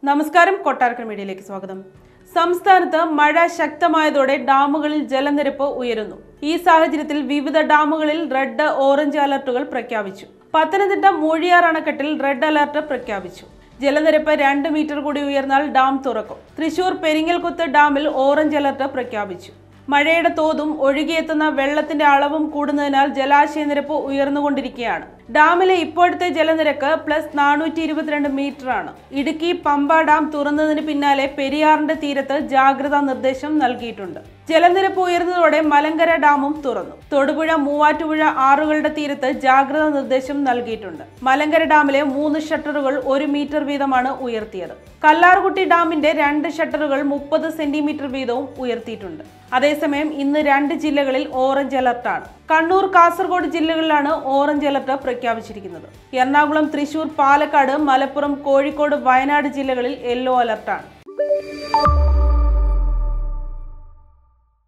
നമസ്കാരം കൊട്ടാരക്കര മീഡിയയിലേക്ക് സ്വാഗതം സംസ്ഥാനത്ത് മഴ ശക്തമായതോടെ ഡാമുകളിൽ ജലനിരപ്പ് ഉയരുന്നു ഈ സാഹചര്യത്തിൽ വിവിധ ഡാമുകളിൽ റെഡ് ഓറഞ്ച് അലർട്ടുകൾ പ്രഖ്യാപിച്ചു പത്തനംതിട്ട മൂഴിയാർ അണക്കെട്ടിൽ റെഡ് അലർട്ട് പ്രഖ്യാപിച്ചു ജലനിരപ്പ് രണ്ട് മീറ്റർ കൂടി ഉയർന്നാൽ ഡാം തുറക്കും തൃശൂർ പെരിങ്ങൽകുത്ത് ഡാമിൽ ഓറഞ്ച് അലർട്ട് പ്രഖ്യാപിച്ചു മഴയുടെ തോതും ഒഴുകിയെത്തുന്ന വെള്ളത്തിന്റെ അളവും കൂടുന്നതിനാൽ ജലാശയ നിരപ്പ് ഉയർന്നുകൊണ്ടിരിക്കുകയാണ് ഡാമിലെ ഇപ്പോഴത്തെ ജലനിരക്ക് പ്ലസ് നാനൂറ്റി ഇരുപത്തിരണ്ട് മീറ്റർ ആണ് ഇടുക്കി പമ്പ ഡാം തുറന്നതിന് പിന്നാലെ പെരിയാറിന്റെ തീരത്ത് ജാഗ്രതാ നിർദ്ദേശം നൽകിയിട്ടുണ്ട് ജലനിരപ്പ് ഉയർന്നതോടെ മലങ്കര ഡാമും തുറന്നു തൊടുപുഴ മൂവാറ്റുപുഴ ആറുകളുടെ തീരത്ത് ജാഗ്രതാ നിർദ്ദേശം നൽകിയിട്ടുണ്ട് മലങ്കര ഡാമിലെ മൂന്ന് ഷട്ടറുകൾ ഒരു മീറ്റർ വീതമാണ് ഉയർത്തിയത് കല്ലാർകുട്ടി ഡാമിന്റെ രണ്ട് ഷട്ടറുകൾ മുപ്പത് സെന്റിമീറ്റർ വീതവും ഉയർത്തിയിട്ടുണ്ട് അതേസമയം ഇന്ന് രണ്ട് ജില്ലകളിൽ ഓറഞ്ച് അലർട്ടാണ് കണ്ണൂർ കാസർഗോഡ് ജില്ലകളിലാണ് ഓറഞ്ച് അലർട്ട് പ്രഖ്യാപിച്ചിരിക്കുന്നത് എറണാകുളം തൃശൂർ പാലക്കാട് മലപ്പുറം കോഴിക്കോട് വയനാട് ജില്ലകളിൽ യെല്ലോ അലർട്ടാണ്